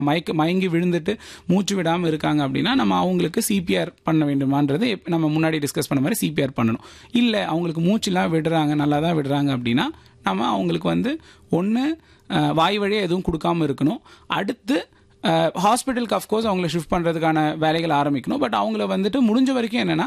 மயக்க மயங்கி விழுந்துட்டு மூச்சு விடாமல் இருக்காங்க அப்படின்னா நம்ம அவங்களுக்கு சிபிஆர் பண்ண வேண்டுமான்றது எப்ப- நம்ம முன்னாடி டிஸ்கஸ் பண்ண மாதிரி சிபிஆர் பண்ணணும் இல்லை அவங்களுக்கு மூச்சுலாம் விடுறாங்க நல்லா தான் விடுறாங்க அப்படின்னா நம்ம அவங்களுக்கு வந்து ஒன்று வாய் வழியாக எதுவும் கொடுக்காம இருக்கணும் அடுத்து ஹாஸ்பிட்டலுக்கு அஃப்கோர்ஸ் அவங்கள ஷிஃப்ட் பண்ணுறதுக்கான வேலைகள் ஆரம்பிக்கணும் பட் அவங்கள வந்துட்டு முடிஞ்ச வரைக்கும் என்னென்னா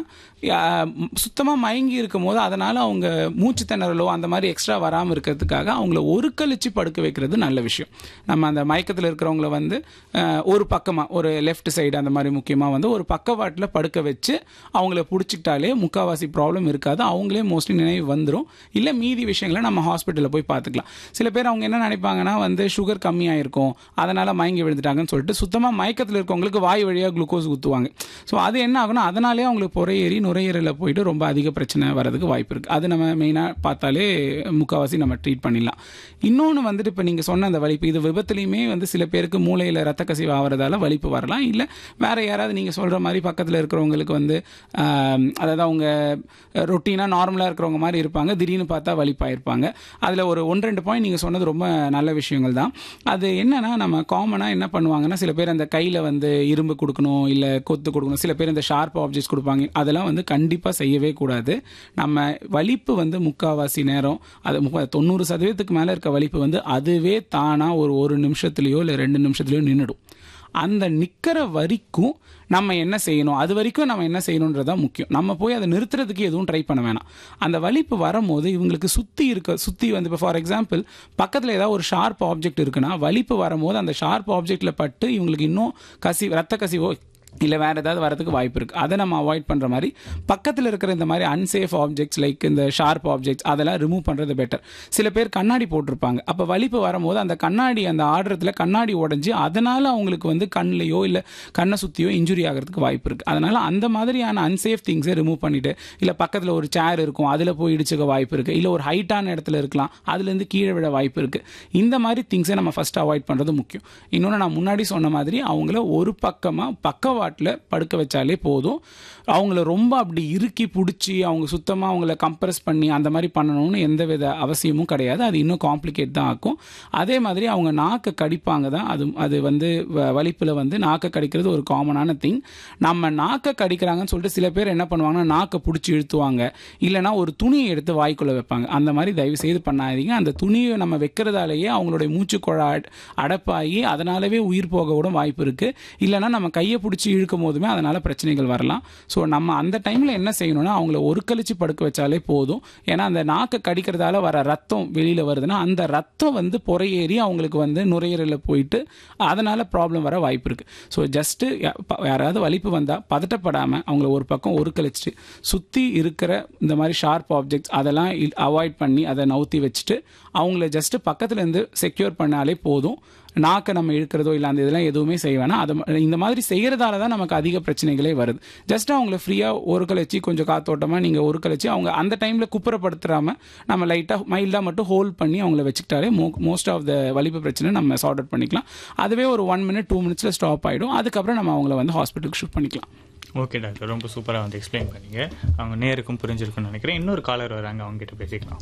சுத்தமாக மயங்கி இருக்கும் போது அதனால் அவங்க மூச்சு திணறலோ அந்த மாதிரி எக்ஸ்ட்ரா வராமல் இருக்கிறதுக்காக அவங்கள ஒரு கழிச்சு படுக்க வைக்கிறது நல்ல விஷயம் நம்ம அந்த மயக்கத்தில் இருக்கிறவங்கள வந்து அஹ், ஒரு பக்கமாக ஒரு லெஃப்ட் சைடு அந்த மாதிரி முக்கியமாக வந்து ஒரு பக்கவாட்டில் படுக்க வச்சு அவங்கள பிடிச்சிக்கிட்டாலே முக்காவாசி ப்ராப்ளம் இருக்காது அவங்களே மோஸ்ட்லி நினைவு வந்துடும் இல்லை மீதி விஷயங்களை நம்ம ஹாஸ்பிட்டலில் போய் பார்த்துக்கலாம் சில பேர் அவங்க என்ன நினைப்பாங்கன்னா வந்து சுகர் கம்மியாக இருக்கும் அதனால் மயங்கி விழுந்துட்டாங்கன்னு சொல்லிட்டு சுத்தமாக மயக்கத்தில் இருக்கவங்களுக்கு வாய் வழியாக குளுக்கோஸ் ஊற்றுவாங்க ஸோ அது என்ன ஆகும்னா அதனாலே அவங்களுக்கு புறையேறி நுரையீரலில் போயிட்டு ரொம்ப அதிக பிரச்சனை வரதுக்கு வாய்ப்பு இருக்குது அது நம்ம மெயினாக பார்த்தாலே முக்கால்வாசி நம்ம ட்ரீட் பண்ணிடலாம் இன்னொன்று வந்துட்டு இப்போ நீங்கள் சொன்ன அந்த வலிப்பு இது விபத்துலையுமே வந்து சில பேருக்கு மூளையில் ரத்த கசிவு ஆகிறதால வலிப்பு வரலாம் இல்லை வேற யாராவது நீங்கள் சொல்கிற மாதிரி பக்கத்தில் இருக்கிறவங்களுக்கு வந்து ஆம், அதாவது அவங்க ரொட்டீனாக நார்மலாக இருக்கிறவங்க மாதிரி இருப்பாங்க திடீர்னு பார்த்தா வலிப்பாயிருப்பாங்க அதில் ஒரு ஒன்று ரெண்டு பாயிண்ட் நீங்கள் சொன்னது ரொம்ப நல்ல விஷயங்கள் தான் அது என்னன்னா நம்ம காமனாக என்ன பண்ணுவாங்கன்னா சில பேர் அந்த கையில் வந்து இரும்பு கொடுக்கணும் இல்லை கொத்து கொடுக்கணும் சில பேர் இந்த ஷார்ப் ஆப்ஜெக்ட்ஸ் கொடுப்பாங்க அதெல்லாம் வந்து கண்டிப்பாக செய்யவே கூடாது நம்ம வலிப்பு வந்து முக்காவாசி நேரம் அது முக்கா தொண்ணூறு சதவீதத்துக்கு மேலே இருக்க வலிப்பு வந்து அதுவே தானாக ஒரு ஒரு நிமிஷத்துலையோ இல்லை ரெண்டு நிமிஷத்துலையோ நின்றுடும் அந்த நிற்கிற வரைக்கும் நம்ம என்ன செய்யணும் அது வரைக்கும் நம்ம என்ன செய்யணுன்றதான் முக்கியம் நம்ம போய் அதை நிறுத்துறதுக்கு எதுவும் ட்ரை பண்ண வேணாம் அந்த வலிப்பு வரும்போது இவங்களுக்கு சுற்றி இருக்க சுற்றி வந்து இப்போ ஃபார் எக்ஸாம்பிள் பக்கத்தில் ஏதாவது ஒரு ஷார்ப் ஆப்ஜெக்ட் இருக்குன்னா வலிப்பு வரும்போது அந்த ஷார்ப் ஆப்ஜெக்டில் பட்டு இவங்களுக்கு இன்னும் கசி ரத்த கசிவோ இல்லை வேறு ஏதாவது வரதுக்கு வாய்ப்பு இருக்குது அதை நம்ம அவாய்ட் பண்ணுற மாதிரி பக்கத்தில் இருக்கிற இந்த மாதிரி அன்சேஃப் ஆப்ஜெக்ட்ஸ் லைக் இந்த ஷார்ப் ஆப்ஜெக்ட்ஸ் அதெல்லாம் ரிமூவ் பண்ணுறது பெட்டர் சில பேர் கண்ணாடி போட்டிருப்பாங்க அப்போ வலிப்பு வரும்போது அந்த கண்ணாடி அந்த ஆடுறதுல கண்ணாடி உடஞ்சி அதனால் அவங்களுக்கு வந்து கண்ணிலையோ இல்லை கண்ணை சுற்றியோ இன்ஜுரி ஆகிறதுக்கு வாய்ப்பு இருக்குது அதனால் அந்த மாதிரியான அன்சேஃப் திங்ஸை ரிமூவ் பண்ணிவிட்டு இல்லை பக்கத்தில் ஒரு சேர் இருக்கும் அதில் போய் இடிச்சுக்க வாய்ப்பு இருக்குது இல்லை ஒரு ஹைட்டான இடத்துல இருக்கலாம் அதுலேருந்து கீழே விழ வாய்ப்பு இருக்குது இந்த மாதிரி திங்ஸை நம்ம ஃபஸ்ட் அவாய்ட் பண்ணுறது முக்கியம் இன்னொன்று நான் முன்னாடி சொன்ன மாதிரி அவங்கள ஒரு பக்கமாக பக்கவாட்டில் படுக்க வச்சாலே போதும் அவங்கள ரொம்ப அப்படி இறுக்கி பிடிச்சி அவங்க சுத்தமாக அவங்கள கம்ப்ரஸ் பண்ணி அந்த மாதிரி பண்ணணும்னு எந்த வித அவசியமும் கிடையாது அது இன்னும் காம்ப்ளிகேட் தான் ஆக்கும் அதே மாதிரி அவங்க நாக்கை கடிப்பாங்க தான் அது அது வந்து வ- வலிப்புல வந்து நாக்கை கடிக்கிறது ஒரு காமனான திங் நம்ம நாக்கை கடிக்கிறாங்கன்னு சொல்லிட்டு சில பேர் என்ன பண்ணுவாங்கன்னா நாக்கை பிடிச்சி இழுத்துவாங்க இல்லைன்னா ஒரு துணியை எடுத்து வாய்க்குள்ள வைப்பாங்க அந்த மாதிரி தயவு செய்து பண்ணாதீங்க அந்த துணியை நம்ம வைக்கிறதாலேயே அவங்களுடைய மூச்சுக்குழா அட- அடப்பாகி அதனாலவே உயிர் போக கூட வாய்ப்பு இருக்கு இல்லைன்னா நம்ம கையை பிடிச்சி இழுக்கும் போதுமே அதனால பிரச்சனைகள் வரலாம் ஸோ நம்ம அந்த டைம்ல என்ன செய்யணும்னா அவங்கள ஒரு கழிச்சு படுக்க வச்சாலே போதும் ஏன்னா அந்த நாக்கை கடிக்கிறதால வர ரத்தம் வெளியில வருதுன்னா அந்த ரத்தம் வந்து புறையேறி அவங்களுக்கு வந்து நுரையீரலில் போயிட்டு அதனால ப்ராப்ளம் வர வாய்ப்பு இருக்கு ஸோ ஜஸ்ட்டு யாராவது வலிப்பு வந்தால் பதட்டப்படாமல் அவங்கள ஒரு பக்கம் ஒரு கழிச்சிட்டு சுற்றி இருக்கிற இந்த மாதிரி ஷார்ப் ஆப்ஜெக்ட்ஸ் அதெல்லாம் அவாய்ட் பண்ணி அதை நவுத்தி வச்சுட்டு அவங்கள ஜஸ்ட் பக்கத்துல இருந்து செக்யூர் பண்ணாலே போதும் நாக்கை நம்ம இழுக்கிறதோ இல்லை அந்த இதெல்லாம் எதுவுமே செய்ய வேணாம் அது ம- இந்த மாதிரி செய்யறதால தான் நமக்கு அதிக பிரச்சனைகளே வருது ஜஸ்ட் அவங்கள ஃப்ரீயாக ஒரு கழிச்சு கொஞ்சம் காத்தோட்டமாக நீங்கள் ஒரு கழிச்சு அவங்க அந்த டைமில் குப்புறப்படுத்துறாம நம்ம லைட்டாக மைல்டாக மட்டும் ஹோல்ட் பண்ணி அவங்கள வச்சுக்கிட்டாலே மோ மோஸ்ட் ஆஃப் த வலிப்பு பிரச்சனை நம்ம சார்ட் அவுட் பண்ணிக்கலாம் அதுவே ஒரு ஒன் மினிட் டூ மினிட்ஸில் ஸ்டாப் ஆகிடும் அதுக்கப்புறம் நம்ம அவங்கள வந்து ஹாஸ்பிட்டலுக்கு ஷிஃப்ட் பண்ணிக்கலாம் ஓகே டாக்டர் ரொம்ப சூப்பராக வந்து எக்ஸ்பிளைன் பண்ணீங்க அவங்க நேருக்கும் புரிஞ்சிருக்கும்னு நினைக்கிறேன் இன்னொரு காலர் வராங்க அவங்க கிட்ட பேசிக்கலாம்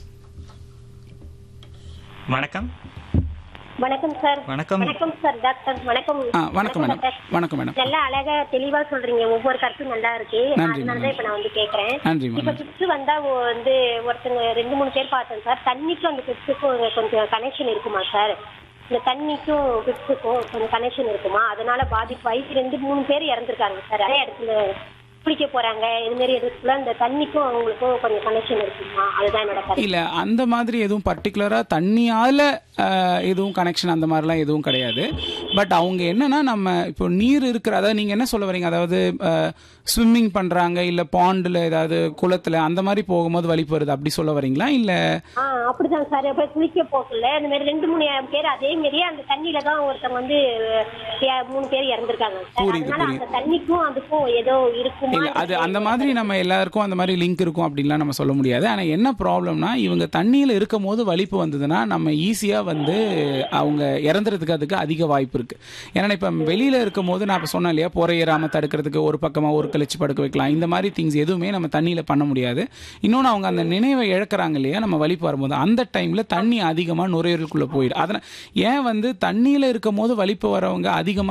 வணக்கம் வணக்கம் சார் வணக்கம். வணக்கம் சார் டாக்டர் வணக்கம் ஆ வணக்கம் மேடம் டாக்டர். வணக்கம் மேடம் நல்லா அழகா தெளிவா சொல்றீங்க ஒவ்வொரு கருத்தும் நல்லா இருக்கு நன்றி, அதனாலதான் இப்ப நான் வந்து கேக்குறேன் நன்றி இப்ப மேடம் பிப்ஸ் வந்தா ஒ- வந்து ஒருத்தங்க ரெண்டு மூணு பேர் பார்த்தேன் சார் தண்ணிக்கும் அந்த பிப்ஸுக்கும் கொஞ்சம் கனெக்ஷன் இருக்குமா சார் இந்த தண்ணிக்கும் பிப்ஸுக்கும் கொஞ்சம் கனெக்ஷன் இருக்குமா அதனால பாதிப்பாகி ரெண்டு மூணு பேர் இறந்துருக்காங்க சார் அதே இடத்துல குளிக்க போறாங்க இது மாதிரி இடத்துல இந்த தண்ணிக்கும் அவங்களுக்கும் கொஞ்சம் கனெக்ஷன் இருக்குமா அதுதான் என்னோட கருத்து இல்ல அந்த மாதிரி எதுவும் பர்டிகுலரா தண்ணியால அஹ், எதுவும் கனெக்ஷன் அந்த மாதிரிலாம் எதுவும் கிடையாது பட் அவங்க என்னன்னா நம்ம இப்போ நீர் இருக்கிற அதாவது நீங்க என்ன சொல்ல வரீங்க அதாவது ஸ்விம்மிங் பண்றாங்க இல்ல பாண்டில் ஏதாவது குளத்துல அந்த மாதிரி போகும்போது வலிப்பு வருது அப்படி சொல்ல வரீங்களா இல்ல ஆ அப்படிதான் சார் அப்ப குளிக்க போகல இந்த மாதிரி ரெண்டு மூணு பேர் அதே மாதிரியே அந்த தண்ணியில தான் ஒருத்தவங்க வந்து அஹ், மூணு பேர் இறந்திருக்காங்க சார் புரியுது, அதனால புரியுது. அந்த தண்ணிக்கும் அதுக்கும் ஏதோ இருக்குமோ இல்ல அது அந்த மாதிரி நம்ம எல்லாருக்கும் அந்த மாதிரி லிங்க் இருக்கும் அப்படின்லாம் நம்ம சொல்ல முடியாது ஆனா என்ன ப்ராப்ளம்னா இவங்க தண்ணியில இருக்கும் போது வலிப்பு வந்ததுன்னா நம்ம ஈஸியா வந்து அவங்க இறந்துறதுக்கு அதுக்கு அதிக வாய்ப்பு இருக்கு ஏன்னா இப்ப வெளியில இருக்கும் போது நான் இப்ப சொன்னேன் இல்லையா புறையேறாம தடுக்கிறதுக்கு ஒரு பக்கமா ஒரு கழிச்சு படுக்க வைக்கலாம் இந்த மாதிரி திங்ஸ் எதுவுமே நம்ம தண்ணியில பண்ண முடியாது இன்னொன்று அவங்க அந்த நினைவை இழக்கிறாங்க இல்லையா நம்ம வலிப்பு வரும்போது அந்த டைம்ல தண்ணி அதிகமா நுரையீரலுக்குள்ள போயிடும் அதனால ஏன் வந்து தண்ணியில இருக்கும் போது வலிப்பு வரவங்க அதிகமா